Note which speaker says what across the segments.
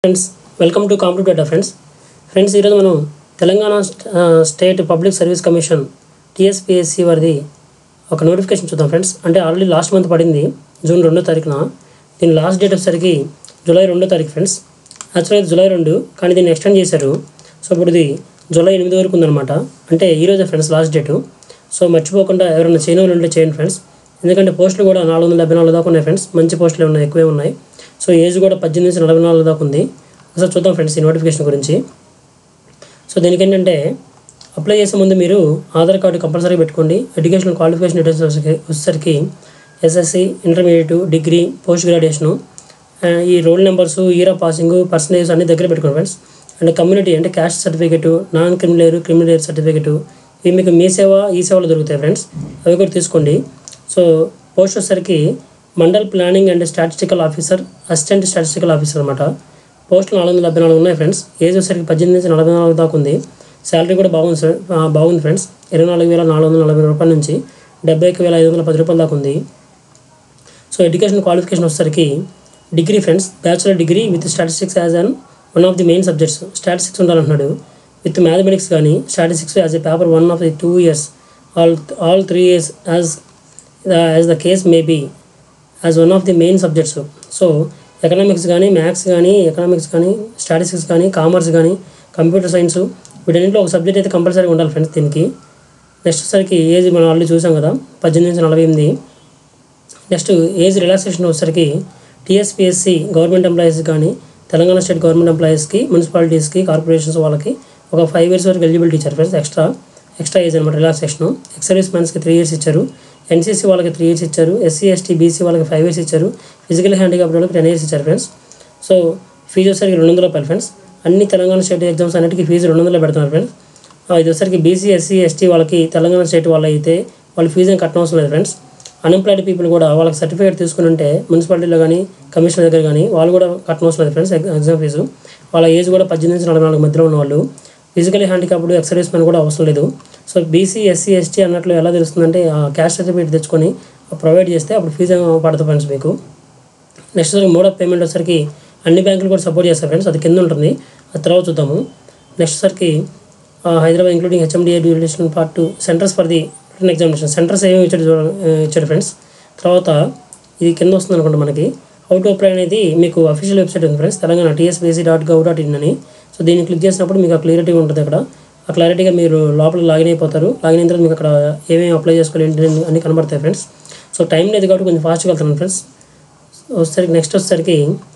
Speaker 1: friends welcome to competitive data friends friends ఈరోజు మనం తెలంగాణ స్ట్- uh, state public service commission TSPSC వారిది ఒక నోటిఫికేషన్ చూద్దాం ఫ్రెండ్స్ అంటే ఆల్రెడీ లాస్ట్ మంత్ పడింది జూన్ రెండో తారీఖున దీని లాస్ట్ డేట్ వచ్చేసరికి జూలై రెండో తారీఖు ఫ్రెండ్స్ యాక్చువల్గా జూలై రెండు కానీ దీన్ని ఎక్స్టెండ్ చేశారు సో ఇప్పుడు ఇది జూలై ఎనిమిది వరకు ఉందన్నమాట అంటే ఈ రోజే ఫ్రెండ్స్ లాస్ట్ డేటు సో మర్చిపోకుండా ఎవరైనా చేయని వాళ్ళు ఉంటే చేయండి ఫ్రెండ్స్ ఎందుకంటే పోస్టులు కూడా నాలుగు వందల డెబ్బై నాలుగు దాకా ఉన్నాయి ఫ్రెండ్స్ మంచి పోస్టులు ఉన్నాయి ఎక్కువే ఉన్నాయి సో ఏజ్ కూడా పద్దెనిమిది నుంచి నలభై నాలుగు దాకా ఉంది ఒకసారి చూద్దాం ఫ్రెండ్స్ ఈ నోటిఫికేషన్ గురించి సో దీనికి ఏంటంటే అప్లై చేసే ముందు మీరు ఆధార్ కార్డు కంపల్సరీ పెట్టుకోండి ఎడ్యుకేషన్ క్వాలిఫికేషన్ డీటెయిల్స్ వచ్చేసరికి- వచ్చేసరికి SSC intermediate degree post graduation ఈ roll numbers year of passing percentage అన్ని దగ్గర పెట్టుకోండి ఫ్రెండ్స్ అండ్ కమ్యూనిటీ అంటే caste certificate non criminal criminal certificate ఇవి మీకు మీ సేవ ఈ సేవలు దొరుకుతాయి ఫ్రెండ్స్ అవి కూడా తీసుకోండి సో పోస్ట్ వచ్చేసరికి mandal planning and statistical officer assistant statistical officer అనమాట పోస్టులు నాలుగు వందల డెబ్బై నాలుగు ఉన్నాయి ఫ్రెండ్స్ ఏజ్ వచ్చేసరికి పద్దెనిమిది నుంచి నలభై నాలుగు దాకా ఉంది శాలరీ కూడా బాగుంది సార్ ఆ, బాగుంది ఫ్రెండ్స్ ఇరవై నాలుగు వేల నాలుగు వందల నలభై రూపాయల నుంచి డెబ్బై ఒక వేల ఐదు వందల పది రూపాయల దాకా ఉంది సో ఎడ్యుకేషన్ క్వాలిఫికేషన్ వచ్చేసరికి degree friends bachelor degree with statistics as an one of the main subjects statistics ఉండాలంటున్నాడు విత్ మ్యాథమెటిక్స్ కానీ statistics as a paper one of the two years all all three years as as the case may be as one of the main subjects so economics కానీ maths కానీ economics కానీ statistics కానీ commerce కానీ computer science వీటన్నింటిలో ఒక subject అయితే కంపల్సరీగా ఉండాలి ఫ్రెండ్స్ దీనికి నెక్స్ట్ వచ్చేసరికి ఏజ్ మనం ఆల్రెడీ చూసాం కదా పద్దెనిమిది నుంచి నలభై ఎనిమిది నెక్స్ట్ ఏజ్ రిలాక్సేషన్ వచ్చేసరికి టీఎస్పిఎస్సి గవర్నమెంట్ ఎంప్లాయీస్ కానీ తెలంగాణ స్టేట్ గవర్నమెంట్ ఎంప్లాయీస్కి మున్సిపాలిటీస్కి కార్పొరేషన్స్ వాళ్ళకి ఒక ఫైవ్ ఇయర్స్ వరకు ఎలిజిబిలిటీ ఇచ్చారు ఫ్రెండ్స్ ఎక్స్ట్రా ఎక్స్ట్రా ఏజ్ అనమాట రిలాక్సేషన్ ఎక్స్ సర్వీస్ మ్యాన్స్కి త్రీ ఇయర్స్ ఇచ్చారు ఎన్సీసీ వాళ్ళకి త్రీ ఇయర్స్ ఇచ్చారు ఎస్సీ ఎస్టీ బీసీ వాళ్ళకి ఫైవ్ ఇయర్స్ ఇచ్చారు ఫిజికల్ హ్యాండిక్యాప్ వాళ్ళకి టెన్ ఇయర్స్ ఇచ్చారు ఫ్రెండ్స్ సో ఫీజు వచ్చేసరికి రెండు వందల రూపాయలు ఫ్రెండ్స్ అన్ని తెలంగాణ స్టేట్ ఎగ్జామ్స్ అన్నిటికీ ఫీజు రెండు వందలు పెడుతున్నారు ఫ్రెండ్స్ ఆ, ఇది వచ్చేసరికి బీసీ ఎస్సీ ఎస్టీ వాళ్ళకి తెలంగాణ స్టేట్ వాళ్ళు అయితే వాళ్ళ ఫీజు ఏం కట్టనవసరం లేదు ఫ్రెండ్స్ అన్ఎంప్లాయిడ్ పీపుల్ కూడా వాళ్ళకి సర్టిఫికేట్ తీసుకుని ఉంటే మున్సిపాలిటీలో కానీ కమిషనర్ దగ్గర కానీ వాళ్ళు కూడా కట్టనవసరం లేదు ఫ్రెండ్స్ ఎగ్జామ్ ఫీజు వాళ్ళ ఏజ్ కూడా పద్దెనిమిది నుంచి నలభై నాలుగు మధ్యలో ఉన్న వాళ్ళు physically handicapped ex service man కూడా అవసరం లేదు సో బీసీ ఎస్సీ ఎస్టీ అన్నట్లు ఎలా తెలుస్తుందంటే ఆ క్యాస్ట్ సర్టిఫికేట్ తెచ్చుకొని ప్రొవైడ్ చేస్తే అప్పుడు ఫీజు పడుతుంది ఫ్రెండ్స్ మీకు నెక్స్ట్ వచ్చరికి మోడ్ ఆఫ్ పేమెంట్ వచ్చరికి అన్ని బ్యాంకులు కూడా సపోర్ట్ చేస్తారు ఫ్రెండ్స్ అది కింద ఉంటుంది అది తర్వాత చూద్దాము నెక్స్ట్ వచ్చరికి Hyderabad including HMDA duration part two centres for the written examination centres ఏమేమి ఇచ్చాడు చూడ ఇచ్చాడు ఫ్రెండ్స్ తర్వాత ఇది కింద వస్తుంది అనుకుంటా మనకి హౌ టు అప్లై అనేది మీకు అఫీషియల్ వెబ్సైట్ ఉంది friends Telangana TSBC dot gov dot in అని సో దీన్ని క్లిక్ చేసినప్పుడు మీకు ఆ క్లియరిటీ ఉంటుంది అక్కడ ఆ క్లారిటీగా మీరు లోపల లాగిన్ అయిపోతారు లాగిన్ అయిన తర్వాత మీకు అక్కడ ఏమేమి అప్లై చేసుకోవాలి ఏంటి అని అన్ని కనబడతాయి ఫ్రెండ్స్ సో టైం లేదు కాబట్టి కొంచెం ఫాస్ట్గా వెళ్తున్నాను ఫ్రెండ్స్ వచ్చేసరికి నెక్స్ట్ వచ్చేసరికి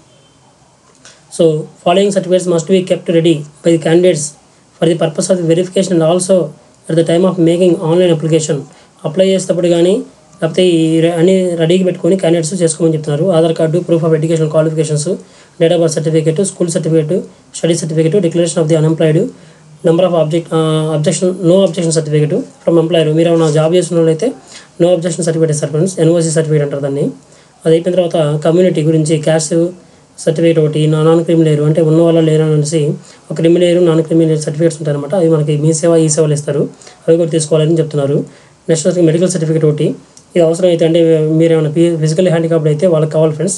Speaker 1: so following certificates must be kept ready by the candidates for the purpose of the verification and also at the time of making online application apply చేసేటప్పుడు కానీ లేకపోతే ఈ రె- అన్ని రెడీగా పెట్టుకొని క్యాండిడేట్స్ చేసుకోమని చెప్తున్నారు Aadhaar card proof of education qualifications date of birth certificate school certificate study certificate declaration of the unemployed number of object objection no objection certificate from employer మీరు ఏమైనా జాబ్ చేసిన వాళ్ళైతే నో అబ్జెక్షన్ సర్టిఫికేట్ ఇస్తారు friends NOC certificate అంటారు దాన్ని అది అయిపోయిన తర్వాత కమ్యూనిటీ గురించి క్యాస్ట్ సర్టిఫికేట్ ఒకటి నా నాన్ క్రిమిలేరు అంటే ఉన్న వాళ్ళ లేరు అనేసి ఒక క్రిమిలేరు నాన్ క్రిమిలేరు సర్టిఫికేట్స్ ఉంటాయన్నమాట అవి మనకి మీ సేవ ఈ సేవలు ఇస్తారు అవి కూడా తీసుకోవాలని చెప్తున్నారు నెక్స్ట్ వచ్చి మెడికల్ సర్టిఫికేట్ ఒకటి ఇది అవసరం అయితే అంటే మీరు ఏమైనా ఫిజికల్ హ్యాండిక్యాప్డ్ అయితే వాళ్ళకి కావాలి friends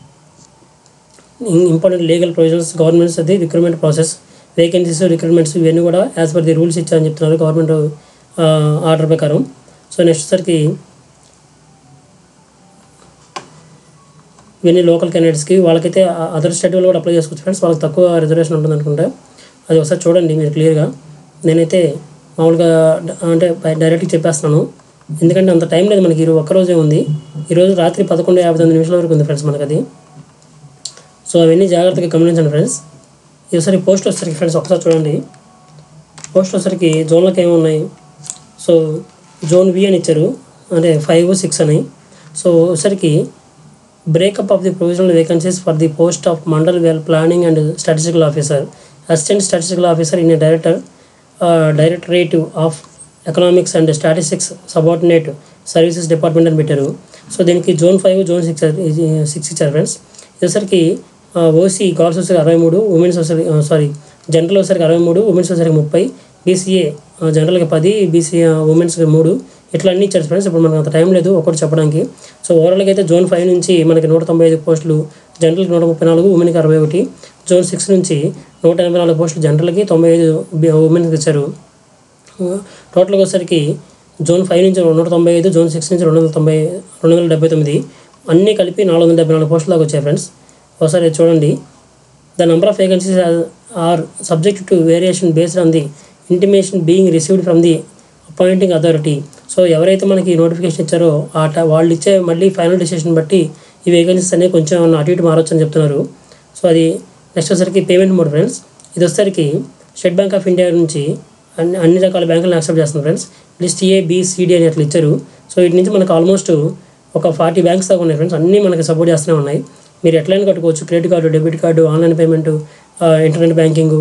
Speaker 1: important legal provisions governments అది రిక్రూట్మెంట్ ప్రాసెస్ వేకెన్సీస్ రిక్రూట్మెంట్స్ ఇవన్నీ కూడా యాజ్ పర్ ది రూల్స్ ఇచ్చారని చెప్తున్నారు గవర్నమెంట్ ఆర్డర్ ప్రకారం సో నెక్స్ట్ సరికి ఇవన్నీ లోకల్ క్యాండిడేట్స్కి వాళ్ళకైతే అదర్ స్టేట్ వాళ్ళు కూడా అప్లై చేసుకోవచ్చు ఫ్రెండ్స్ వాళ్ళకి తక్కువ రిజర్వేషన్ ఉంటుంది అనుకుంటా అది ఒకసారి చూడండి మీరు క్లియర్గా నేనైతే మామూలుగా డ- అంటే డైరెక్ట్గా చెప్పేస్తున్నాను ఎందుకంటే అంత టైం లేదు మనకి ఈరోజు ఒక్కరోజే ఉంది ఈరోజు రాత్రి పదకొండు యాభై తొమ్మిది నిమిషాల వరకు ఉంది ఫ్రెండ్స్ మనకి అది సో అవన్నీ జాగ్రత్తగా గమనించండి ఫ్రెండ్స్ ఈసారి పోస్ట్ వచ్చేసరికి ఫ్రెండ్స్ ఒకసారి చూడండి పోస్ట్ వచ్చేసరికి జోన్లకు ఏమున్నాయి సో జోన్ వి అని ఇచ్చారు అంటే ఫైవ్ సిక్స్ అని సో వచ్చేసరికి breakup of the provisional vacancies for the post of mandal well planning and statistical officer assistant statistical officer in a director directorative of economics and statistics subordinate services department అని పెట్టారు so దీనికి zone five zone six six ఇచ్చారు friends ఇదేసరికి OC girls వచ్చేసరికి అరవై మూడు women's వచ్చేసరికి sorry general వచ్చేసరికి అరవై మూడు ఉమెన్స్ వచ్చేసరికి ముప్పై బీసీఏ జనరల్కి పది బీసీ ఉమెన్స్కి మూడు ఇట్లా అన్ని ఇచ్చారు ఫ్రెండ్స్ ఇప్పుడు మనకు అంత టైం లేదు ఒకటి చెప్పడానికి సో ఓవరాల్గా అయితే జోన్ ఫైవ్ నుంచి మనకి నూట తొంభై ఐదు పోస్టులు జనరల్కి నూట ముప్పై నాలుగు ఉమెన్కి అరవై ఒకటి జోన్ సిక్స్ నుంచి నూట ఎనభై నాలుగు పోస్టులు జనరల్కి తొంభై ఐదు ఉమెన్స్కి ఇచ్చారు టోటల్గా వచ్చేసరికి జోన్ ఫైవ్ నుంచి నూట తొంభై ఐదు జోన్ సిక్స్ నుంచి రెండు వందల తొంభై రెండు వందల డెబ్బై తొమ్మిది అన్నీ కలిపి నాలుగు వందల డెబ్బై నాలుగు పోస్టుల దాకా వచ్చాయి ఫ్రెండ్స్ ఒకసారి ఇది చూడండి the number of vacancies are subject to variation based on the intimation being received from the appointing authority so ఎవరైతే మనకి నోటిఫికేషన్ ఇచ్చారో ఆ ట- వాళ్ళు ఇచ్చే మళ్ళీ ఫైనల్ డిసిషన్ బట్టి ఈ వేకెన్సీస్ అనేవి కొంచెం ఏమన్నా అటు ఇటు మారొచ్చు అని చెప్తున్నారు సో అది నెక్స్ట్ వచ్చేసరికి పేమెంట్ మోడ్ ఫ్రెండ్స్ ఇది వచ్చేసరికి స్టేట్ బ్యాంక్ ఆఫ్ ఇండియా నుంచి అన్ని అన్ని రకాల బ్యాంకులను యాక్సెప్ట్ చేస్తుంది friends list A B CD అని అట్లా ఇచ్చారు సో వీటి నుంచి మనకు ఆల్మోస్ట్ ఒక ఫార్టీ బ్యాంక్స్ దాకా ఉన్నాయి ఫ్రెండ్స్ అన్నీ మనకి సపోర్ట్ చేస్తూనే ఉన్నాయి మీరు ఎట్లయినా కట్టుకోవచ్చు credit card debit card online payment internet banking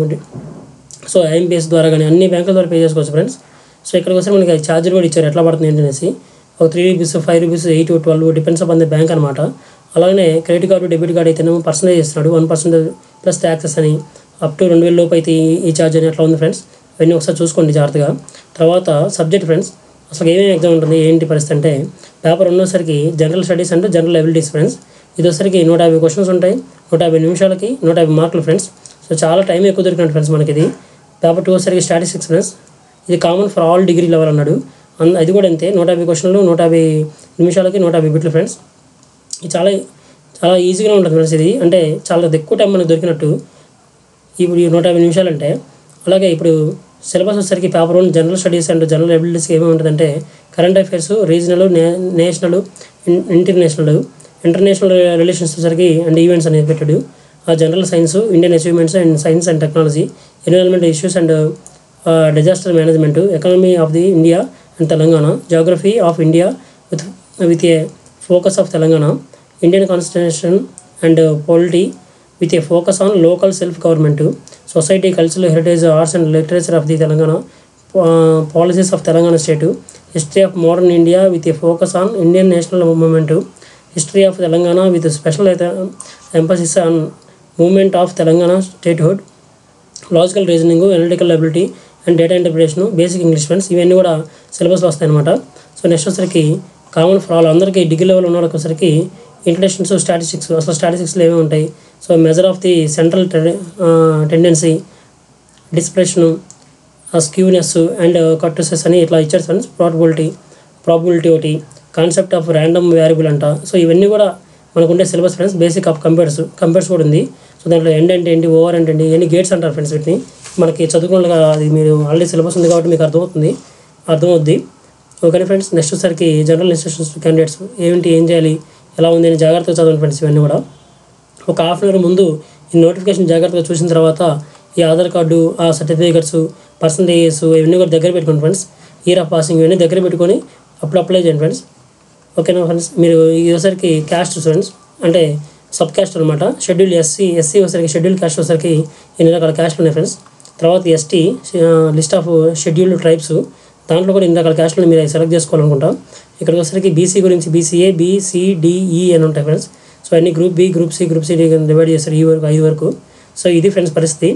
Speaker 1: so IMPS ద్వారా కానీ అన్ని బ్యాంకుల ద్వారా పే చేసుకోవచ్చు ఫ్రెండ్స్ సో ఇక్కడికి వస్తే మనకి ఛార్జర్ కూడా ఇచ్చారు ఎట్లా పడుతుంది ఏంటి అనేసి ఒక three rupees five rupees eight twelve depends upon the bank అనమాట అలాగే క్రెడిట్ కార్డు డెబిట్ కార్డు అయితేనేమో పర్సనలైజ్ చేస్తున్నాడు వన్ పర్సెంట్ ప్లస్ ట్యాక్సెస్ అని అప్ టు రెండు వేల లోపు అయితే ఈ- ఈ ఛార్జ్ అని అట్లా ఉంది ఫ్రెండ్స్ అవన్నీ ఒకసారి చూసుకోండి జాగ్రత్తగా తర్వాత సబ్జెక్ట్ ఫ్రెండ్స్ అసలు ఏమేమి ఎగ్జామ్ ఉంటుంది ఏంటి పరిస్థితి అంటే పేపర్ ఉన్నసరికి జనరల్ స్టడీస్ అంటే జనరల్ ఎబిలిటీస్ ఫ్రెండ్స్ ఇది వచ్చరికి నూట యాభై క్వశ్చన్స్ ఉంటాయి నూట యాభై నిమిషాలకి నూట యాభై మార్కులు ఫ్రెండ్స్ సో చాలా టైం ఎక్కువ దొరికినట్టు ఫ్రెండ్స్ మనకి ఇది పేపర్ టూ వచ్చరికి స్టాటిస్టిక్స్ ఫ్రెండ్స్ ఇది common for all degree level అన్నాడు అన్- అది కూడా అంతే నూట యాభై క్వశ్చన్లు నూట యాభై నిమిషాలకి నూట యాభై బిట్లు ఫ్రెండ్స్ ఇది చాలా చాలా ఈజీగా ఉంటుంది ఫ్రెండ్స్ ఇది అంటే చాలా ఎక్కువ టైం మనకు దొరికినట్టు ఇప్పుడు ఈ నూట యాభై నిమిషాలు అంటే అలాగే ఇప్పుడు సిలబస్ వచ్చేసరికి paper one general studies and general ఎబిలిటీస్కి ఏమేమి ఉంటుందంటే current affairs regional national international international relations వచ్చేసరికి అండ్ ఈవెంట్స్ అనేది పెట్టాడు ఆ general science Indian achievements and science and technology environment issues and disaster management economy of the India and Telangana geography of India with with a focus of Telangana Indian constitution and polity with a focus on local self-government, society, cultural heritage, arts and literature of the Telangana, uh, policies of Telangana state, history of modern India with a focus on Indian national movement, history of Telangana with a special uh, emphasis on movement of Telangana statehood, logical reasoning analytical ability and data interpretation basic English friends ఇవన్నీ కూడా సిలబస్లో వస్తాయన్నమాట so next వచ్చరికి common for all అందరికీ degree level ఉన్న వాళ్ళకి వచ్చరికి introductions statistics అసలు స్టాటిస్టిక్స్లో ఏమేమి ఉంటాయి so measure of the central tendency dispersion skewness and kurtosis అని ఇట్లా ఇచ్చారు ఫ్రెండ్స్ ప్రాబిలిటీ ప్రాబిలిటీ ఒకటి కాన్సెప్ట్ ఆఫ్ ర్యాండమ్ వేరియబుల్ అంట సో ఇవన్నీ కూడా మనకు ఉండే syllabus friends basic of computers computers కూడా ఉంది సో దాంట్లో ఎండ్ అంటే ఏంటి ఓవర్ అంటే ఏంటి ఇవన్నీ గేట్స్ అంటారు ఫ్రెండ్స్ వీటిని మనకి చదువుకున్న అది మీరు ఆల్రెడీ సిలబస్ ఉంది కాబట్టి మీకు అర్థమవుతుంది అర్థమవుద్ది ఓకే ఫ్రెండ్స్ నెక్స్ట్ వచ్చరికి జనరల్ ఇన్స్ట్రక్షన్స్ క్యాండిడేట్స్ ఏంటి ఏం చేయాలి ఎలా ఉంది అని జాగ్రత్తగా చదవండి ఫ్రెండ్స్ ఇవన్నీ కూడా ఒక హాఫ్ అన్ అవర్ ముందు ఈ నోటిఫికేషన్ జాగ్రత్తగా చూసిన తర్వాత ఈ ఆధార్ కార్డు ఆ సర్టిఫికేట్స్ పర్సంటేజెస్ ఇవన్నీ కూడా దగ్గర పెట్టుకోండి ఫ్రెండ్స్ ఇయర్ ఆఫ్ పాసింగ్ ఇవన్నీ దగ్గర పెట్టుకొని అప్పుడు అప్లై చేయండి ఫ్రెండ్స్ ఓకేనా ఫ్రెండ్స్ మీరు ఈసారికి క్యాస్ట్ ఫ్రెండ్స్ అంటే సబ్ క్యాస్ట్ అనమాట షెడ్యూల్ ఎస్సీ ఎస్సీ వచ్చేసరికి షెడ్యూల్ క్యాస్ట్ వచ్చేసరికి ఎన్ని రకాల క్యాస్ట్లు ఉన్నాయి ఫ్రెండ్స్ తర్వాత ST list of scheduled tribes దాంట్లో కూడా ఇన్ని రకాల క్యాస్ట్లు మీరు సెలెక్ట్ చేసుకోవాలనుకుంటా ఇక్కడికి వచ్చేసరికి బీసీ గురించి బీసీఏ బీసీడిఈ అని ఉంటాయి ఫ్రెండ్స్ సో అన్ని group B group C group C divide చేస్తారు ఈ వరకు ఐదు వరకు సో ఇది ఫ్రెండ్స్ పరిస్థితి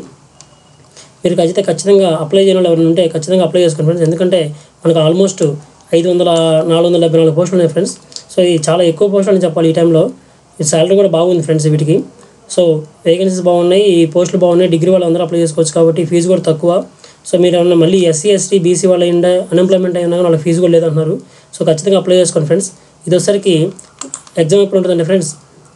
Speaker 1: మీరు ఖచ్చితంగా ఖచ్చితంగా అప్లై చేయని వాళ్ళు ఎవరైనా ఉంటే ఖచ్చితంగా అప్లై చేసుకోండి ఫ్రెండ్స్ ఎందుకంటే మనకు ఆల్మోస్ట్ ఐదు వందల నాలుగు వందల డెబ్బై నాలుగు పోస్టులు ఉన్నాయి ఫ్రెండ్స్ సో ఇది చాలా ఎక్కువ పోస్టులు అని చెప్పాలి ఈ టైంలో ఈ శాలరీ కూడా బాగుంది ఫ్రెండ్స్ వీటికి సో వేకెన్సీస్ బాగున్నాయి ఈ పోస్టులు బాగున్నాయి డిగ్రీ వాళ్ళు అందరూ అప్లై చేసుకోవచ్చు కాబట్టి ఫీజు కూడా తక్కువ సో మీరు ఏమన్నా మళ్ళీ ఎస్సీ ఎస్టీ బీసీ వాళ్ళు అయిందా అన్ఎంప్లాయ్మెంట్ అయినా కానీ వాళ్ళకి ఫీజు కూడా లేదంటున్నారు సో ఖచ్చితంగా అప్లై చేసుకోండి ఫ్రెండ్స్ ఇది వచ్చేసరికి ఎగ్జామ్ ఎప్పుడు ఉంటుందండి ఫ్రెండ్స్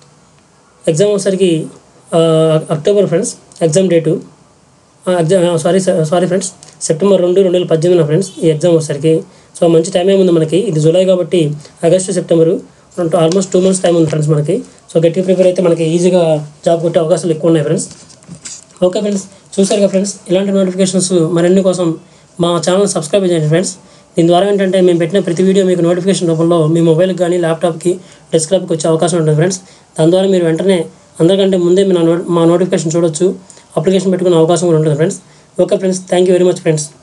Speaker 1: ఎగ్జామ్ వచ్చేసరికి ఆ, October friends exam date exam sorry sorry friends September రెండు రెండు వేల పద్దెనిమిదిన ఫ్రెండ్స్ ఈ ఎగ్జామ్ వచ్చేసరికి సో మంచి టైం ఏముంది మనకి ఇది జూలై కాబట్టి August September almost two months time ఉంది ఫ్రెండ్స్ మనకి సో గట్టిగా ప్రిపేర్ అయితే మనకి ఈజీగా జాబ్ కొట్టే అవకాశాలు ఎక్కువ ఉన్నాయి ఫ్రెండ్స్ ఓకే ఫ్రెండ్స్ చూసారుగా ఫ్రెండ్స్ ఇలాంటి నోటిఫికేషన్స్ మరిన్ని కోసం మా ఛానల్ సబ్స్క్రైబ్ చేయండి ఫ్రెండ్స్ దీని ద్వారా ఏంటంటే మేము పెట్టిన ప్రతి వీడియో మీకు నోటిఫికేషన్ రూపంలో మీ మొబైల్కి కానీ ల్యాప్టాప్కి డెస్క్టాప్కి వచ్చే అవకాశం ఉంటుంది ఫ్రెండ్స్ దాని ద్వారా మీరు వెంటనే అందరికంటే ముందే మీ నా నో మా నోటిఫికేషన్ చూడొచ్చు అప్లికేషన్ పెట్టుకునే అవకాశం కూడా ఉంటుంది friends okay friends thank you very much friends